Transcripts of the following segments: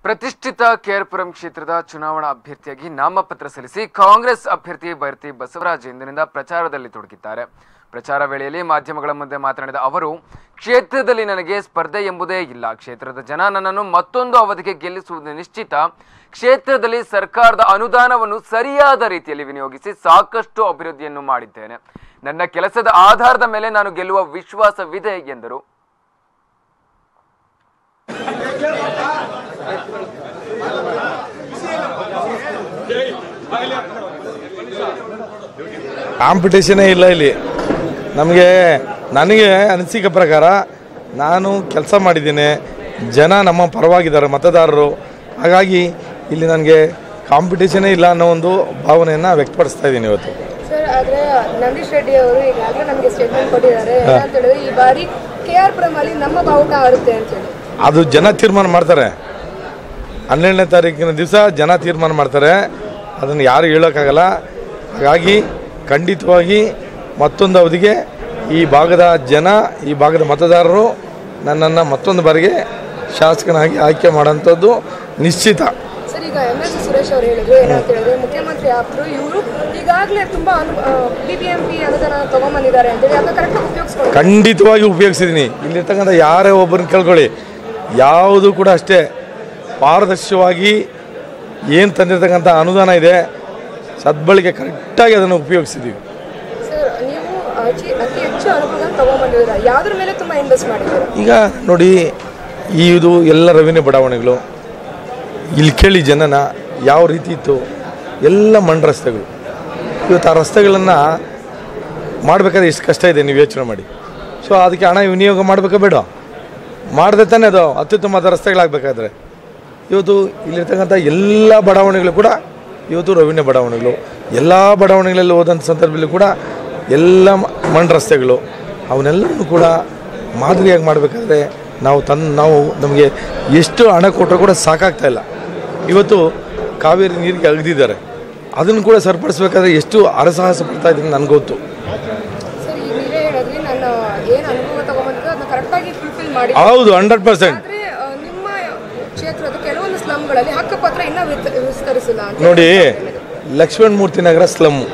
ಪ್ರತಿಷ್ಠಿತ ಕೇರ್ಪುರಂ ಕ್ಷೇತ್ರದ ಚುನಾವಣಾ ಅಭ್ಯರ್ಥಿಯಾಗಿ ನಾಮಪತ್ರ ಸಲ್ಲಿಸಿ ಕಾಂಗ್ರೆಸ್ ಅಭ್ಯರ್ಥಿ ಭೈರತಿ ಬಸವರಾಜ್ ಇಂದಿನಿಂದ ಪ್ರಚಾರದಲ್ಲಿ ತೊಡಗಿದ್ದಾರೆ ಪ್ರಚಾರ ವೇಳೆಯಲ್ಲಿ ಮಾಧ್ಯಮಗಳ ಮುಂದೆ ಮಾತನಾಡಿದ ಅವರು ಕ್ಷೇತ್ರದಲ್ಲಿ ನನಗೆ ಸ್ಪರ್ಧೆ ಎಂಬುದೇ ಇಲ್ಲ ಕ್ಷೇತ್ರದ ಜನ ನನ್ನನ್ನು ಮತ್ತೊಂದು ಅವಧಿಗೆ ಗೆಲ್ಲಿಸುವುದು ನಿಶ್ಚಿತ ಕ್ಷೇತ್ರದಲ್ಲಿ ಸರ್ಕಾರದ ಅನುದಾನವನ್ನು ಸರಿಯಾದ ರೀತಿಯಲ್ಲಿ ವಿನಿಯೋಗಿಸಿ ಸಾಕಷ್ಟು ಅಭಿವೃದ್ಧಿಯನ್ನು ಮಾಡಿದ್ದೇನೆ ನನ್ನ ಕೆಲಸದ ಆಧಾರದ ಮೇಲೆ ನಾನು ಗೆಲ್ಲುವ ವಿಶ್ವಾಸವಿದೆ ಎಂದರು ಕಾಂಪಿಟೇಷನೇ ಇಲ್ಲ ಇಲ್ಲಿ ನಮಗೆ ನನಗೆ ಅನಿಸಿಕೆ ಪ್ರಕಾರ ನಾನು ಕೆಲಸ ಮಾಡಿದ್ದೀನಿ ಜನ ನಮ್ಮ ಪರವಾಗಿದ್ದಾರೆ ಮತದಾರರು ಹಾಗಾಗಿ ಇಲ್ಲಿ ನನಗೆ ಕಾಂಪಿಟೇಷನೇ ಇಲ್ಲ ಅನ್ನೋ ಒಂದು ಭಾವನೆಯನ್ನು ವ್ಯಕ್ತಪಡಿಸ್ತಾ ಇದ್ದೀನಿ ಇವತ್ತು ಸರ್ ಆದ್ರೆ ನಂದೀಶ್ ರೆಡ್ಡಿ ಅವರು ಈಗಾಗಲೇ ನಮಗೆ ಸ್ಟೇಟ್ಮೆಂಟ್ ಕೊಟ್ಟಿದ್ದಾರೆ ಏನಂತ ಹೇಳಿದ್ರೆ ಈ ಬಾರಿ ಕೆ ಆರ್ ಪುರಂ ಅಲ್ಲಿ ನಮ್ಮ ಬಾವುಟ ಆರುತ್ತೆ ಅಂತ ಹೇಳಿ ಅದು ಜನ ತೀರ್ಮಾನ ಮಾಡ್ತಾರೆ ಹನ್ನೆರಡನೇ ತಾರೀಕಿನ ದಿವಸ ಜನ ತೀರ್ಮಾನ ಮಾಡ್ತಾರೆ ಅದನ್ನು ಯಾರು ಹೇಳೋಕ್ಕಾಗಲ್ಲ ಹಾಗಾಗಿ ಖಂಡಿತವಾಗಿ ಮತ್ತೊಂದು ಅವಧಿಗೆ ಈ ಭಾಗದ ಜನ ಈ ಭಾಗದ ಮತದಾರರು ನನ್ನನ್ನು ಮತ್ತೊಂದು ಬಾರಿಗೆ ಶಾಸಕನಾಗಿ ಆಯ್ಕೆ ಮಾಡೋಂಥದ್ದು ನಿಶ್ಚಿತ ಸರ್ ಈಗ ಎಂ ಎಸ್ ಸುರೇಶ್ ಅವರು ಹೇಳಿದ್ರು ಏನಂತ ಹೇಳಿದ್ರೆ ಮುಖ್ಯಮಂತ್ರಿ ಆಪ್ತರು ಇವರು ಈಗಾಗಲೇ ತುಂಬಾ ಅನು ಬಿ ಬಿ ಎಂ ಪಿ ಅನುದಾನ ತಗೊಂಬಂದಿದ್ದಾರೆ ಅಂತ ಹೇಳಿ ಅದನ್ನ ಕರೆಕ್ಟಾಗಿ ಉಪಯೋಗಿಸ್ಕೊಂಡು ಖಂಡಿತವಾಗಿ ಉಪಯೋಗಿಸಿದ್ದೀನಿ ಇಲ್ಲಿರ್ತಕ್ಕಂಥ ಯಾರೇ ಒಬ್ಬರನ್ನ ಕೇಳ್ಕೊಳ್ಳಿ ಯಾವುದು ಕೂಡ ಅಷ್ಟೇ ಪಾರದರ್ಶಕವಾಗಿ ಏನು ತಂದಿರ್ತಕ್ಕಂಥ ಅನುದಾನ ಇದೆ ಸದ್ಬಳಕೆ ಕರೆಕ್ಟಾಗಿ ಅದನ್ನು ಉಪಯೋಗಿಸಿದ್ದೀವಿ ಸರ್ ನೀವು ಅತಿ ಅತಿ ಹೆಚ್ಚು ಅನುಕೂಲ ತಗೊಂಬಂದಿದ್ದೀರಾ ಯಾವ್ದ್ರ ಮೇಲೆ ತುಂಬಾ ಇನ್ವೆಸ್ಟ್ ಮಾಡಿದ್ದೀರಾ ಈಗ ನೋಡಿ ಈ ಇದು ಎಲ್ಲ ರೆವಿನ್ಯೂ ಬಡಾವಣೆಗಳು ಇಲ್ಲಿ ಕೇಳಿ ಜನನ ಯಾವ ರೀತಿ ಇತ್ತು ಎಲ್ಲ ಮಣ್ಣು ರಸ್ತೆಗಳು ಇವತ್ತು ಆ ರಸ್ತೆಗಳನ್ನು ಮಾಡಬೇಕಾದ್ರೆ ಎಷ್ಟು ಕಷ್ಟ ಇದೆ ನೀವು ಯೋಚನೆ ಮಾಡಿ ಸೊ ಅದಕ್ಕೆ ಹಣ ವಿನಿಯೋಗ ಮಾಡಬೇಕಾ ಬೇಡ ಮಾಡದೆ ತಾನೇ ಅದು ಅತ್ಯುತ್ತಮವಾದ ರಸ್ತೆಗಳಾಗಬೇಕಾದ್ರೆ ಇವತ್ತು ಇಲ್ಲಿರ್ತಕ್ಕಂಥ ಎಲ್ಲ ಬಡಾವಣೆಗಳು ಕೂಡ ಇವತ್ತು ರೆವಿನ್ಯೂ ಬಡಾವಣೆಗಳು ಎಲ್ಲ ಬಡಾವಣೆಗಳಲ್ಲಿ ಹೋದಂಥ ಸಂದರ್ಭದಲ್ಲಿ ಕೂಡ ಎಲ್ಲ ಮ- ಮಣ್ಣು ರಸ್ತೆಗಳು ಅವನ್ನೆಲ್ಲನೂ ಕೂಡ ಮಾದರಿಯಾಗಿ ಮಾಡಬೇಕಾದ್ರೆ ನಾವು ತನ್ನ ನಾವು ನಮಗೆ ಎಷ್ಟು ಹಣ ಕೊಟ್ಟರು ಕೂಡ ಸಾಕಾಗ್ತಾ ಇಲ್ಲ ಇವತ್ತು ಕಾವೇರಿ ನೀರಿಗೆ ಅಗದಿದ್ದಾರೆ ಅದನ್ನು ಕೂಡ ಸರಿಪಡಿಸ್ಬೇಕಾದ್ರೆ ಎಷ್ಟು ಅರಸಾಹಸ ಪಡ್ತಾ ಇದ್ದೀನಿ ನನಗೆ ಗೊತ್ತು ಸರ್ ಈಗ ನೀವೇ ಹೇಳಿದ್ರಿ ನಾನು ಏನು ಅನುಭವ ತಗೊಂಬಂದಿದ್ದೆ ಅದನ್ನ ಕರೆಕ್ಟಾಗಿ ಫುಲ್ಫಿಲ್ ಮಾಡಿ ಹೌದು ಹಂಡ್ರೆಡ್ ಪರ್ಸೆಂಟ್ ಆದ್ರೆ ಆ, ನಿಮ್ಮ ಕ್ಷೇತ್ರದ ಕೆಲವೊಂದು ಸ್ಲಮ್ಗಳಲ್ಲಿ ಹಕ್ಕುಪತ್ರ ಇನ್ನೂ ವಿತ- ವಿಸ್ತರಿಸಿಲ್ಲ ಅಂತ ನೋಡಿ ಲಕ್ಷ್ಮಣ ಮೂರ್ತಿ ನಗರ ಸ್ಲಮ್ಮು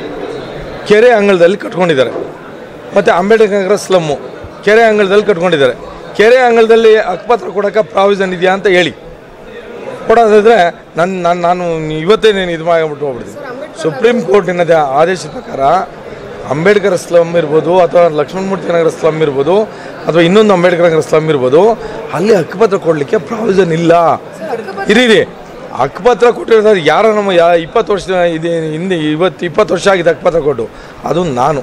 ಕೆರೆ ಅಂಗಳದಲ್ಲಿ ಕಟ್ಕೊಂಡಿದ್ದಾರೆ ಮತ್ತು ಅಂಬೇಡ್ಕರ್ ನಗರ ಸ್ಲಮ್ಮು ಕೆರೆ ಅಂಗಳದಲ್ಲಿ ಕಟ್ಕೊಂಡಿದ್ದಾರೆ ಕೆರೆ ಅಂಗಳದಲ್ಲಿ ಹಕ್ಕುಪತ್ರ ಕೊಡೋಕೆ ಪ್ರಾವಿಷನ್ ಇದೆಯಾ ಅಂತ ಹೇಳಿ ಕೊಡೋದಾದ್ರೆ ನನ್ನ ನಾನು ನಾನು ಇವತ್ತೇ ನೀನು ಇದು ಮಾಡಿಬಿಟ್ಟು ಹೋಗ್ಬಿಡ್ತೀನಿ ಸುಪ್ರೀಂ ಕೋರ್ಟಿನ ದ- ಆದೇಶದ ಪ್ರಕಾರ ಅಂಬೇಡ್ಕರ್ ಸ್ಲಮ್ ಇರ್ಬೋದು ಅಥವಾ ಲಕ್ಷ್ಮಣಮೂರ್ತಿ ನಗರ ಸ್ಲಮ್ ಇರ್ಬೋದು ಅಥವಾ ಇನ್ನೊಂದು ಅಂಬೇಡ್ಕರ್ ನಗರ ಸ್ಲಮ್ ಇರ್ಬೋದು ಅಲ್ಲಿ ಹಕ್ಕುಪತ್ರ ಕೊಡಲಿಕ್ಕೆ ಪ್ರಾವಿಷನ್ ಇಲ್ಲ ಇರಿ ಇರಿ. ಹಕ್ಕುಪತ್ರ ಕೊಟ್ಟಿರೋದು ಯಾರ ನಮ್ಮ ಯಾ ಇಪ್ಪತ್ತು ವರ್ಷ ಇದೆ ಹಿಂದೆ ಇವತ್ತು ಇಪ್ಪತ್ತು ವರ್ಷ ಆಗಿದೆ ಹಕ್ಕುಪತ್ರ ಕೊಟ್ಟು ಅದು ನಾನು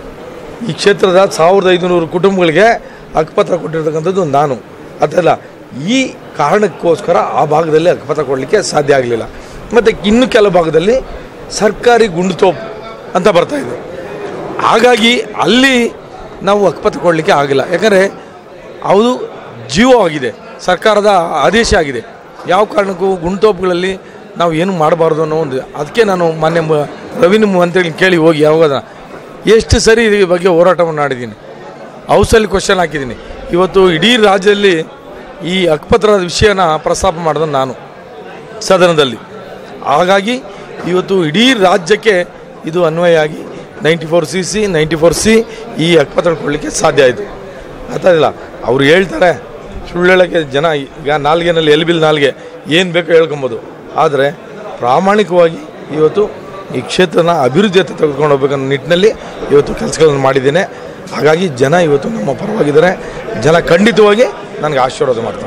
ಈ ಕ್ಷೇತ್ರದ ಸಾವಿರದ ಐದುನೂರು ಕುಟುಂಬಗಳಿಗೆ ಹಕ್ಕುಪತ್ರ ಕೊಟ್ಟಿರ್ತಕ್ಕಂಥದ್ದು ನಾನು ಅದಲ್ಲ ಈ ಕಾರಣಕ್ಕೋಸ್ಕರ ಆ ಭಾಗದಲ್ಲಿ ಹಕ್ಕುಪತ್ರ ಕೊಡಲಿಕ್ಕೆ ಸಾಧ್ಯ ಆಗಲಿಲ್ಲ ಮತ್ತು ಇನ್ನು ಕೆಲವು ಭಾಗದಲ್ಲಿ ಸರ್ಕಾರಿ ಗುಂಡುತೋಪು ಅಂತ ಬರ್ತಾ ಇದೆ ಹಾಗಾಗಿ ಅಲ್ಲಿ ನಾವು ಹಕ್ಕುಪತ್ರ ಕೊಡಲಿಕ್ಕೆ ಆಗಿಲ್ಲ ಯಾಕಂದರೆ ಅದು ಜೀವ ಆಗಿದೆ ಸರ್ಕಾರದ ಆದೇಶ ಆಗಿದೆ ಯಾವ ಕಾರಣಕ್ಕೂ ಗುಂಟೋಪುಗಳಲ್ಲಿ ನಾವು ಏನು ಮಾಡಬಾರ್ದು ಅನ್ನೋ ಒಂದು ಅದಕ್ಕೆ ನಾನು ಮಾನ್ಯ ಮ- ರೆವಿನ್ಯೂ ಮಂತ್ರಿಗಳು ಕೇಳಿ ಹೋಗಿ ಯಾವಾಗ ಎಷ್ಟು ಸರಿ ಈ ಬಗ್ಗೆ ಹೋರಾಟವನ್ನು ಮಾಡಿದ್ದೀನಿ ಹೌಸಲ್ಲಿ ಕ್ವಶನ್ ಹಾಕಿದ್ದೀನಿ ಇವತ್ತು ಇಡೀ ರಾಜ್ಯದಲ್ಲಿ ಈ ಹಕ್ಕುಪತ್ರದ ವಿಷಯನ ಪ್ರಸ್ತಾಪ ಮಾಡಿದ ನಾನು ಸದನದಲ್ಲಿ ಹಾಗಾಗಿ ಇವತ್ತು ಇಡೀ ರಾಜ್ಯಕ್ಕೆ ಇದು ಅನ್ವಯ ಆಗಿ ninety four C C ninety four C ಈ ಹಕ್ಕುಪತ್ರ ಕೊಡಲಿಕ್ಕೆ ಸಾಧ್ಯ ಆಯಿತು ಇಲ್ಲ ಅವ್ರು ಹೇಳ್ತಾರೆ ಸುಳ್ಳು ಹೇಳೋಕ್ಕೆ ಜನ ಈಗ ನಾಲ್ಗೆನಲ್ಲಿ ಎಲ್ಬಿಲ್ ನಾಲ್ಗೆ ಏನು ಬೇಕೋ ಹೇಳ್ಕೊಬೋದು ಆದರೆ ಪ್ರಾಮಾಣಿಕವಾಗಿ ಇವತ್ತು ಈ ಕ್ಷೇತ್ರನ ಅಭಿವೃದ್ಧಿ ಹತ್ತ ತೆಗೆದುಕೊಂಡು ಹೋಗ್ಬೇಕನ್ನೋ ನಿಟ್ಟಿನಲ್ಲಿ ಇವತ್ತು ಕೆಲಸಗಳನ್ನು ಮಾಡಿದ್ದೇನೆ ಹಾಗಾಗಿ ಜನ ಇವತ್ತು ನಮ್ಮ ಪರವಾಗಿದ್ದಾರೆ ಜನ ಖಂಡಿತವಾಗಿ ನನಗೆ ಆಶೀರ್ವಾದ ಮಾಡ್ತಾರೆ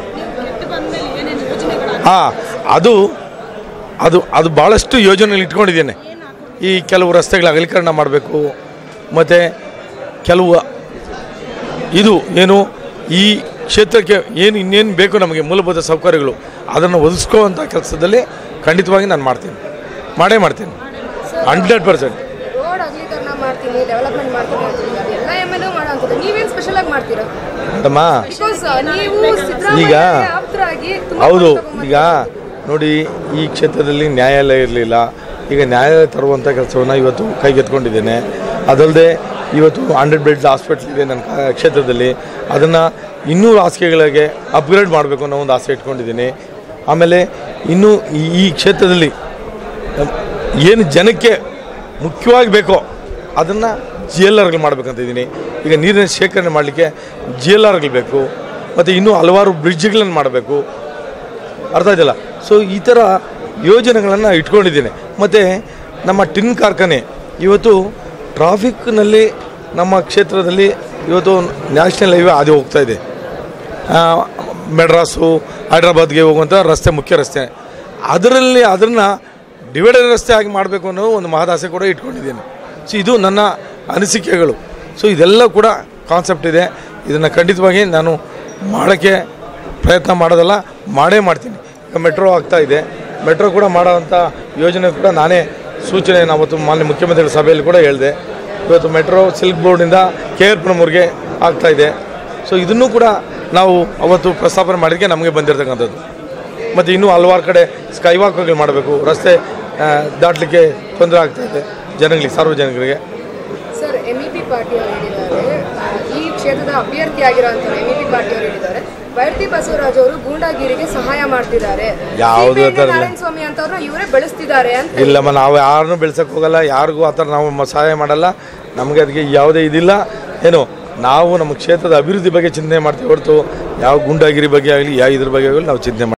ಹಾಂ ಅದು ಅದು ಅದು ಭಾಳಷ್ಟು ಯೋಜನೆಗಳು ಇಟ್ಕೊಂಡಿದ್ದೇನೆ ಈ ಕೆಲವು ರಸ್ತೆಗಳ ಅಗಲೀಕರಣ ಮಾಡಬೇಕು ಮತ್ತು ಕೆಲವು ಇದು ಏನು ಈ ಕ್ಷೇತ್ರಕ್ಕೆ ಏನು ಇನ್ನೇನು ಬೇಕು ನಮಗೆ ಮೂಲಭೂತ ಸೌಕರ್ಯಗಳು ಅದನ್ನು ಒದಗಿಸ್ಕೋವಂಥ ಕೆಲಸದಲ್ಲಿ ಖಂಡಿತವಾಗಿ ನಾನು ಮಾಡ್ತೀನಿ ಮಾಡೇ ಮಾಡ್ತೀನಿ ಹಂಡ್ರೆಡ್ ಪರ್ಸೆಂಟ್ ರೋಡ್ ಅಗಲೀಕರಣ ಮಾಡ್ತೀನಿ ಡೆವಲಪ್ಮೆಂಟ್ ಮಾಡ್ತೀನಿ ಅಂತೀರಿ ಅದೆಲ್ಲ ಎಮ್ ಎಲ್ ಎ ಮಾಡೋಂಥದ್ದು ನೀವೇನು ಸ್ಪೆಷಲ್ ಆಗಿ ಮಾಡ್ತೀರಾ ಮೇಡಮ್ಮ ಬಿಕಾಸ್ ನೀವು ಸಿದ್ದರಾಮಯ್ಯ ಈಗ- ಆಪ್ತರಾಗಿ ತುಂಬಾ ಹೌದು ಫಂಡ್ ತಗೊಂಬಂದಿದ್ದೀರಾ. ಈಗ ನೋಡಿ ಈ ಕ್ಷೇತ್ರದಲ್ಲಿ ನ್ಯಾಯಾಲಯ ಇರಲಿಲ್ಲ ಈಗ ನ್ಯಾಯಾಲಯ ತರುವಂಥ ಕೆಲಸವನ್ನು ಇವತ್ತು ಕೈಗೆತ್ಕೊಂಡಿದ್ದೇನೆ ಅದಲ್ಲದೆ ಇವತ್ತು ಹಂಡ್ರೆಡ್ ಬೆಡ್ಸ್ ಹಾಸ್ಪಿಟ್ಲ್ ಇದೆ ನನ್ನ ಕ- ಕ್ಷೇತ್ರದಲ್ಲಿ ಅದನ್ನು ಇನ್ನೂರು ಹಾಸಿಗೆಗಳಿಗೆ ಅಪ್ಗ್ರೇಡ್ ಮಾಡಬೇಕು ಅನ್ನೋ ಒಂದು ಆಸೆ ಇಟ್ಕೊಂಡಿದ್ದೀನಿ ಆಮೇಲೆ ಇನ್ನು ಈ- ಈ ಕ್ಷೇತ್ರದಲ್ಲಿ ಏನು ಜನಕ್ಕೆ ಮುಖ್ಯವಾಗಿ ಬೇಕೋ ಅದನ್ನು ಜಿ ಎಲ್ ಆರ್ಗಳು ಮಾಡ್ಬೇಕಂತ ಇದ್ದೀನಿ ಈಗ ನೀರಿನ ಶೇಖರಣೆ ಮಾಡಲಿಕ್ಕೆ ಜಿ ಎಲ್ ಆರ್ಗಳು ಬೇಕು ಮತ್ತು ಇನ್ನೂ ಹಲವಾರು ಬ್ರಿಡ್ಜ್ಗಳನ್ನು ಮಾಡಬೇಕು ಅರ್ಥ ಆಯ್ತಲ್ಲ ಸೊ ಈ ಥರ ಯೋಜನೆಗಳನ್ನು ಇಟ್ಕೊಂಡಿದ್ದೀನಿ ಮತ್ತು ನಮ್ಮ ಟಿನ್ ಕಾರ್ಖಾನೆ ಇವತ್ತು ಟ್ರಾಫಿಕ್ನಲ್ಲಿ ನಮ್ಮ ಕ್ಷೇತ್ರದಲ್ಲಿ ಇವತ್ತು ನ್ಯಾಷನಲ್ ಹೈವೇ ಹಾದಿ ಹೋಗ್ತಾ ಇದೆ ಆ, ಮೆಡ್ರಾಸು ಹೈದ್ರಾಬಾದ್ಗೆ ಹೋಗುವಂಥ ರಸ್ತೆ ಮುಖ್ಯ ರಸ್ತೆ ಅದರಲ್ಲಿ ಅದನ್ನು ಡಿವೈಡರ್ ರಸ್ತೆ ಆಗಿ ಮಾಡಬೇಕು ಅನ್ನೋ ಒಂದು ಮಹದಾಸೆ ಕೂಡ ಇಟ್ಕೊಂಡಿದ್ದೇನೆ ಸೊ ಇದು ನನ್ನ ಅನಿಸಿಕೆಗಳು ಸೊ ಇದೆಲ್ಲ ಕೂಡ ಕಾನ್ಸೆಪ್ಟ್ ಇದೆ ಇದನ್ನು ಖಂಡಿತವಾಗಿ ನಾನು ಮಾಡೋಕ್ಕೆ ಪ್ರಯತ್ನ ಮಾಡೋದಲ್ಲ ಮಾಡೇ ಮಾಡ್ತೀನಿ ಈಗ ಮೆಟ್ರೋ ಆಗ್ತಾ ಇದೆ ಮೆಟ್ರೋ ಕೂಡ ಮಾಡೋವಂಥ ಯೋಜನೆ ಕೂಡ ನಾನೇ ಸೂಚನೆ ಅವತ್ತು ಮಾನ್ಯ ಮುಖ್ಯಮಂತ್ರಿಗಳ ಸಭೆಯಲ್ಲಿ ಕೂಡ ಹೇಳಿದೆ ಇವತ್ತು ಮೆಟ್ರೋ ಸಿಲ್ಕ್ ಬೋರ್ಡಿಂದ ಕೆ ಆರ್ ಪುರಮೂರ್ಗೆ ಆಗ್ತಾ ಇದೆ ಸೊ ಇದನ್ನು ಕೂಡ ನಾವು ಅವತ್ತು ಪ್ರಸ್ತಾಪನೆ ಮಾಡಿದ್ದಕ್ಕೆ ನಮಗೆ ಬಂದಿರತಕ್ಕಂಥದ್ದು ಮತ್ತು ಇನ್ನೂ ಹಲವಾರು ಕಡೆ ಸ್ಕೈ ವಾಕ್ಗಳು ಮಾಡಬೇಕು ರಸ್ತೆ ಆ, ದಾಟಲಿಕ್ಕೆ ತೊಂದರೆ ಆಗ್ತಾ ಇದೆ ಜನಗಳಿಗೆ ಸಾರ್ವಜನಿಕರಿಗೆ sir M E P party ಅವರು ಹೇಳಿದ್ದಾರೆ ಆ, ಈ ಕ್ಷೇತ್ರದ ಅಭ್ಯರ್ಥಿಯಾಗಿರುವಂತಹ ಎಂ ಇ ಪಿ ಪಾರ್ಟಿ ಅವರು ಹೇಳಿದ್ದಾರೆ ಬೈರತಿ ಬಸವರಾಜ್ ಅವರು ಗೂಂಡಾಗಿರಿಗೆ ಸಹಾಯ ಮಾಡ್ತಿದ್ದಾರೆ ಯಾವ್ದು CPI ಗೆ ಥರ ಇಲ್ಲ. ನಾರಾಯಣ ಸ್ವಾಮಿ ಅಂತವ್ರನ್ನ ಇವರೇ ಬೆಳೆಸ್ತಿದ್ದಾರೆ ಅಂತ ಇಲ್ಲಮ್ಮ ನಾವು ಯಾರನ್ನೂ ಬೆಳ್ಸಕ್ಕೆ ಹೋಗಲ್ಲ ಯಾರಿಗೂ ಆ ಥರ ನಾವು ಮ- ಸಹಾಯ ಮಾಡಲ್ಲ ನಮಗೆ ಅದಕ್ಕೆ ಯಾವುದೇ ಇದಿಲ್ಲ ಏನು ನಾವು ನಮ್ಮ ಕ್ಷೇತ್ರದ ಅಭಿವೃದ್ಧಿ ಬಗ್ಗೆ ಚಿಂತನೆ ಮಾಡ್ತೀವಿ ಹೊರತು ಯಾವ ಗುಂಡಾಗಿರಿ ಬಗ್ಗೆ ಆಗಲಿ ಯಾವ ಇದ್ರ ಬಗ್ಗೆ ಆಗಲಿ ನಾವು ಚಿಂತನೆ ಮಾಡಿ